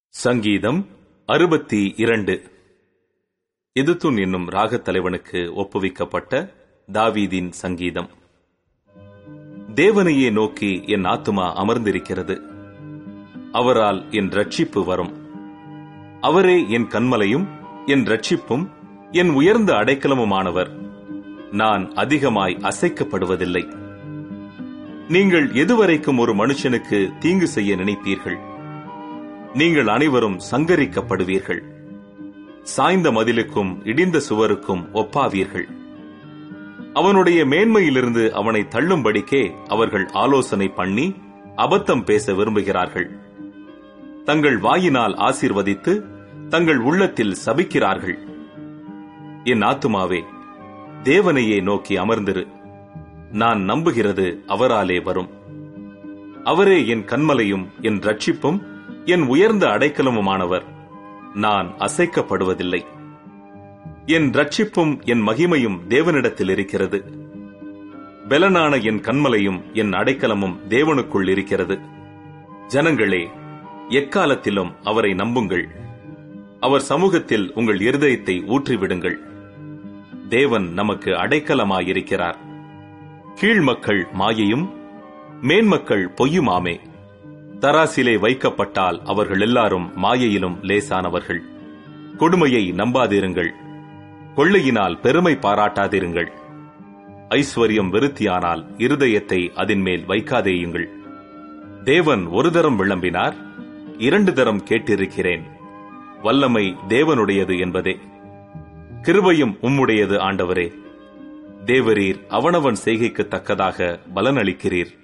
சங்கீதம் அறுபத்தி இரண்டு எதுத்துன் என்னும் ராகத் தலைவனுக்கு ஒப்புவிக்கப்பட்ட தாவீதின் சங்கீதம் தேவனையே நோக்கி என் ஆத்துமா அமர்ந்திருக்கிறது அவரால் என் ரட்சிப்பு வரும் அவரே என் கண்மலையும் என் ரட்சிப்பும் என் உயர்ந்த அடைக்கலமுமானவர் நான் அதிகமாய் அசைக்கப்படுவதில்லை நீங்கள் எதுவரைக்கும் ஒரு மனுஷனுக்கு தீங்கு செய்ய நினைப்பீர்கள் நீங்கள் அனைவரும் சங்கரிக்கப்படுவீர்கள் சாய்ந்த மதிலுக்கும் இடிந்த சுவருக்கும் ஒப்பாவீர்கள் அவனுடைய மேன்மையிலிருந்து அவனை தள்ளும்படிக்கே அவர்கள் ஆலோசனை பண்ணி அபத்தம் பேச விரும்புகிறார்கள் தங்கள் வாயினால் ஆசீர்வதித்து தங்கள் உள்ளத்தில் சபிக்கிறார்கள் என் ஆத்துமாவே தேவனையே நோக்கி அமர்ந்திரு நான் நம்புகிறது அவராலே வரும் அவரே என் கண்மலையும் என் ரட்சிப்பும் என் உயர்ந்த அடைக்கலமுமானவர் நான் அசைக்கப்படுவதில்லை என் ரட்சிப்பும் என் மகிமையும் தேவனிடத்தில் இருக்கிறது பெலனான என் கண்மலையும் என் அடைக்கலமும் தேவனுக்குள் இருக்கிறது ஜனங்களே எக்காலத்திலும் அவரை நம்புங்கள் அவர் சமூகத்தில் உங்கள் இருதயத்தை ஊற்றிவிடுங்கள் தேவன் நமக்கு அடைக்கலமாயிருக்கிறார் கீழ்மக்கள் மாயையும் மேன்மக்கள் பொய்யுமாமே தராசிலே வைக்கப்பட்டால் அவர்கள் எல்லாரும் மாயையிலும் லேசானவர்கள் கொடுமையை நம்பாதிருங்கள் கொள்ளையினால் பெருமை பாராட்டாதிருங்கள் ஐஸ்வர்யம் விருத்தியானால் இருதயத்தை அதன் மேல் வைக்காதேயுங்கள் தேவன் ஒரு தரம் விளம்பினார் இரண்டு தரம் கேட்டிருக்கிறேன் வல்லமை தேவனுடையது என்பதே கிருபையும் உம்முடையது ஆண்டவரே தேவரீர் அவனவன் செய்கைக்கு தக்கதாக பலனளிக்கிறீர்